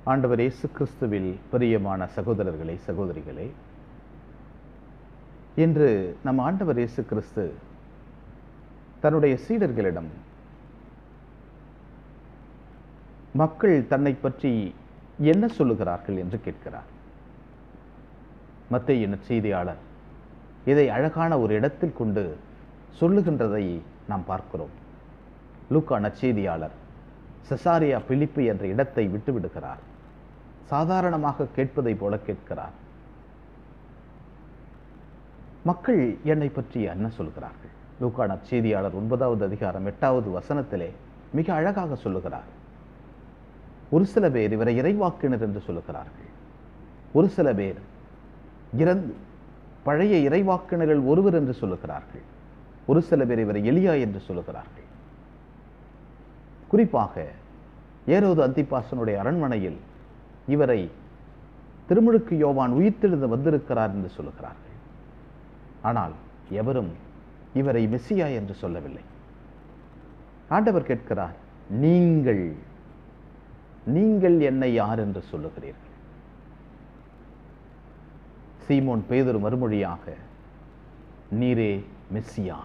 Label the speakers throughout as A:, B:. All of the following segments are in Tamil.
A: ஆண்டவர் இயேசு கிறிஸ்துவில் பிரியமான சகோதரர்களே சகோதரிகளே இன்று நம் ஆண்டவர் இயேசு கிறிஸ்து தன்னுடைய சீடர்களிடம் மக்கள் தன்னை பற்றி என்ன சொல்லுகிறார்கள் என்று கேட்கிறார் மத்திய செய்தியாளர் இதை அழகான ஒரு இடத்தில் கொண்டு சொல்லுகின்றதை நாம் பார்க்கிறோம் லூக்கா நற்செய்தியாளர் செசாரியா பிலிப்பு என்ற இடத்தை விட்டுவிடுகிறார் சாதாரணமாக கேட்பதை போல கேட்கிறார் மக்கள் என்னை பற்றி என்ன சொல்கிறார்கள் லூக்கா நற்செய்தியாளர் ஒன்பதாவது அதிகாரம் எட்டாவது வசனத்திலே மிக அழகாக சொல்லுகிறார் ஒரு சில பேர் இவரை இறைவாக்கினர் என்று சொல்லுகிறார்கள் ஒரு சில பேர் இறந்து பழைய இறைவாக்கினர்கள் ஒருவர் என்று சொல்லுகிறார்கள் ஒரு சில பேர் இவரை எளியா என்று சொல்லுகிறார்கள் குறிப்பாக ஏரோது அந்திப்பாசனுடைய அரண்மனையில் இவரை திருமுழுக்கு யோவான் உயிர்த்தெழுந்து வந்திருக்கிறார் என்று சொல்லுகிறார்கள் ஆனால் எவரும் இவரை மெஸ்ஸியா என்று சொல்லவில்லை ஆண்டவர் கேட்கிறார் நீங்கள் நீங்கள் என்னை யார் என்று சொல்லுகிறீர்கள் சீமோன் பேதொரு மறுமொழியாக நீரே மெஸ்ஸியா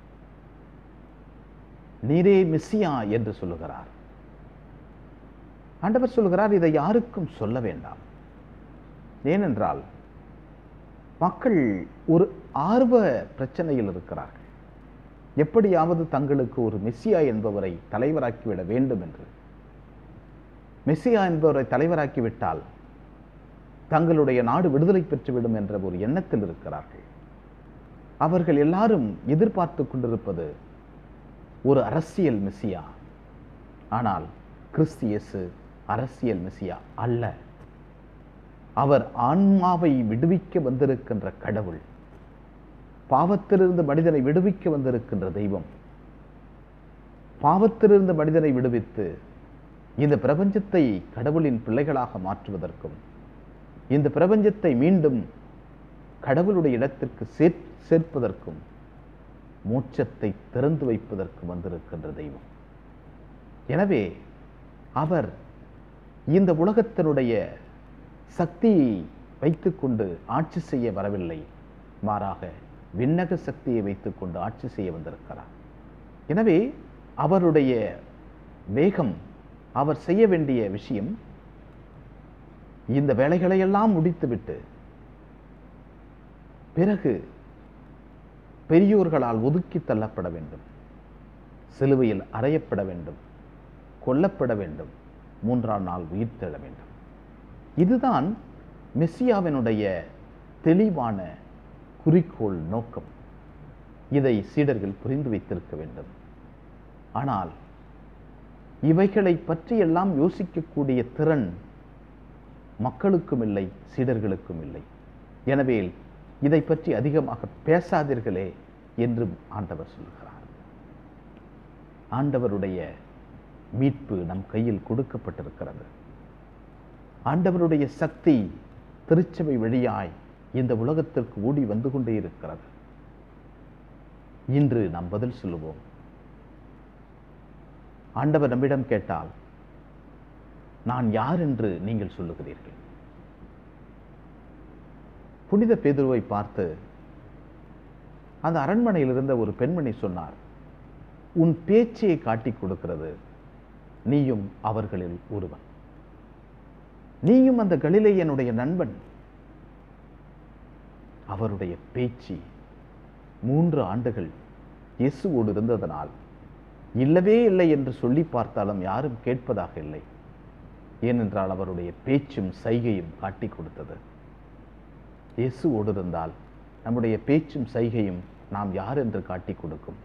A: நீரே மெஸ்ஸியா என்று சொல்லுகிறார் ஆண்டவர் சொல்லுகிறார் இதை யாருக்கும் சொல்ல வேண்டாம் ஏனென்றால் மக்கள் ஒரு ஆர்வ பிரச்சனையில் இருக்கிறார்கள் எப்படியாவது தங்களுக்கு ஒரு மெஸ்ஸியா என்பவரை தலைவராக்கிவிட வேண்டும் என்று மெஸ்ஸியா என்பவரை தலைவராக்கிவிட்டால் தங்களுடைய நாடு விடுதலை பெற்றுவிடும் என்ற ஒரு எண்ணத்தில் இருக்கிறார்கள் அவர்கள் எல்லாரும் எதிர்பார்த்து கொண்டிருப்பது ஒரு அரசியல் மெஸ்ஸியா ஆனால் கிறிஸ்து இயேசு அரசியல் மெஸ்ஸியா அல்ல அவர் ஆன்மாவை விடுவிக்க வந்திருக்கின்ற கடவுள் பாவத்திலிருந்து மனிதனை விடுவிக்க வந்திருக்கின்ற தெய்வம் பாவத்திலிருந்து மனிதனை விடுவித்து இந்த பிரபஞ்சத்தை கடவுளின் பிள்ளைகளாக மாற்றுவதற்கும் இந்த பிரபஞ்சத்தை மீண்டும் கடவுளுடைய இடத்திற்கு சேர் சேர்ப்பதற்கும் மோட்சத்தை திறந்து வைப்பதற்கு வந்திருக்கின்ற தெய்வம் எனவே அவர் இந்த உலகத்தினுடைய சக்தியை வைத்துக்கொண்டு ஆட்சி செய்ய வரவில்லை மாறாக விண்ணக சக்தியை வைத்துக்கொண்டு ஆட்சி செய்ய வந்திருக்கிறார் எனவே அவருடைய வேகம் அவர் செய்ய வேண்டிய விஷயம் இந்த வேலைகளையெல்லாம் முடித்துவிட்டு பிறகு பெரியோர்களால் ஒதுக்கி தள்ளப்பட வேண்டும் சிலுவையில் அறையப்பட வேண்டும் கொல்லப்பட வேண்டும் மூன்றாம் நாள் உயிர் தெழ வேண்டும் இதுதான் மெஸ்ஸியாவினுடைய தெளிவான குறிக்கோள் நோக்கம் இதை சீடர்கள் புரிந்து வைத்திருக்க வேண்டும் ஆனால் இவைகளை பற்றியெல்லாம் யோசிக்கக்கூடிய திறன் மக்களுக்கும் இல்லை சீடர்களுக்கும் இல்லை எனவே இதை பற்றி அதிகமாக பேசாதீர்களே என்று ஆண்டவர் சொல்கிறார் ஆண்டவருடைய மீட்பு நம் கையில் கொடுக்கப்பட்டிருக்கிறது ஆண்டவருடைய சக்தி திருச்சபை வழியாய் இந்த உலகத்திற்கு ஓடி வந்து கொண்டே இருக்கிறது இன்று நாம் பதில் சொல்லுவோம் ஆண்டவர் நம்மிடம் கேட்டால் நான் யார் என்று நீங்கள் சொல்லுகிறீர்கள் புனித பேதுருவை பார்த்து அந்த அரண்மனையில் இருந்த ஒரு பெண்மணி சொன்னார் உன் பேச்சையை காட்டிக் கொடுக்கிறது நீயும் அவர்களில் ஒருவன் நீயும் அந்த கலிலேயனுடைய நண்பன் அவருடைய பேச்சு மூன்று ஆண்டுகள் இயேசுவோடு இருந்ததனால் இல்லவே இல்லை என்று சொல்லி பார்த்தாலும் யாரும் கேட்பதாக இல்லை ஏனென்றால் அவருடைய பேச்சும் சைகையும் காட்டி கொடுத்தது இயேசுவோடு இருந்தால் நம்முடைய பேச்சும் சைகையும் நாம் யார் என்று காட்டி கொடுக்கும்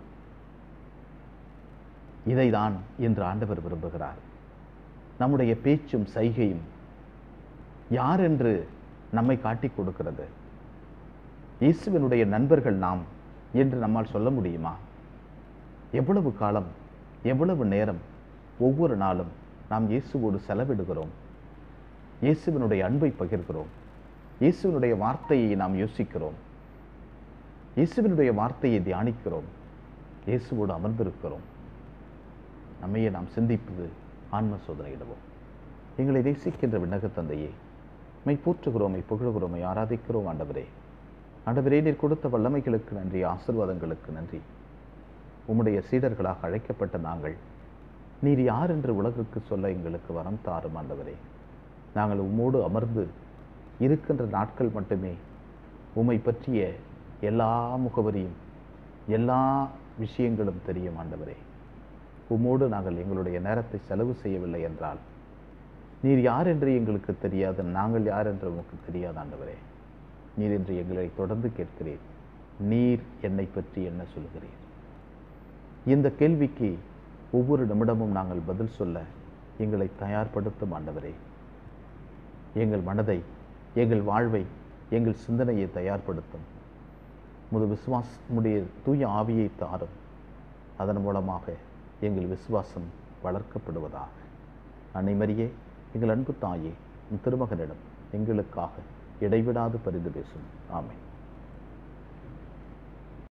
A: இதைதான் என்று ஆண்டவர் விரும்புகிறார் நம்முடைய பேச்சும் சைகையும் யார் என்று நம்மை காட்டி கொடுக்கிறது இயேசுவினுடைய நண்பர்கள் நாம் என்று நம்மால் சொல்ல முடியுமா எவ்வளவு காலம் எவ்வளவு நேரம் ஒவ்வொரு நாளும் நாம் இயேசுவோடு செலவிடுகிறோம் இயேசுவினுடைய அன்பை பகிர்கிறோம் இயேசுவினுடைய வார்த்தையை நாம் யோசிக்கிறோம் இயேசுவினுடைய வார்த்தையை தியானிக்கிறோம் இயேசுவோடு அமர்ந்திருக்கிறோம் நம்மையே நாம் சிந்திப்பது ஆன்ம சோதனையிடுவோம் எங்களை நேசிக்கின்ற விண்ணக தந்தையே மை போற்றுகிறோமை புகழுகிறோமை ஆராதிக்கிறோம் ஆண்டவரே ஆண்டவரே நீர் கொடுத்த வல்லமைகளுக்கு நன்றி ஆசிர்வாதங்களுக்கு நன்றி உம்முடைய சீடர்களாக அழைக்கப்பட்ட நாங்கள் நீர் யார் என்று உலகுக்கு சொல்ல எங்களுக்கு வரம் தாரும் ஆண்டவரே நாங்கள் உம்மோடு அமர்ந்து இருக்கின்ற நாட்கள் மட்டுமே உம்மை பற்றிய எல்லா முகவரியும் எல்லா விஷயங்களும் தெரியும் ஆண்டவரே உம்மோடு நாங்கள் எங்களுடைய நேரத்தை செலவு செய்யவில்லை என்றால் நீர் யார் என்று எங்களுக்கு தெரியாது நாங்கள் யார் என்று உமக்கு தெரியாது ஆண்டவரே நீர் என்று எங்களை தொடர்ந்து கேட்கிறீர் நீர் என்னை பற்றி என்ன சொல்கிறீர் இந்த கேள்விக்கு ஒவ்வொரு நிமிடமும் நாங்கள் பதில் சொல்ல எங்களை தயார்படுத்தும் ஆண்டவரே எங்கள் மனதை எங்கள் வாழ்வை எங்கள் சிந்தனையை தயார்படுத்தும் முது விசுவாஸ் உடைய தூய ஆவியை தாரும் அதன் மூலமாக எங்கள் விசுவாசம் வளர்க்கப்படுவதாக அன்னை மரியே எங்கள் அன்பு தாயே உன் திருமகனிடம் எங்களுக்காக இடைவிடாது பரிந்து பேசும் ஆமென்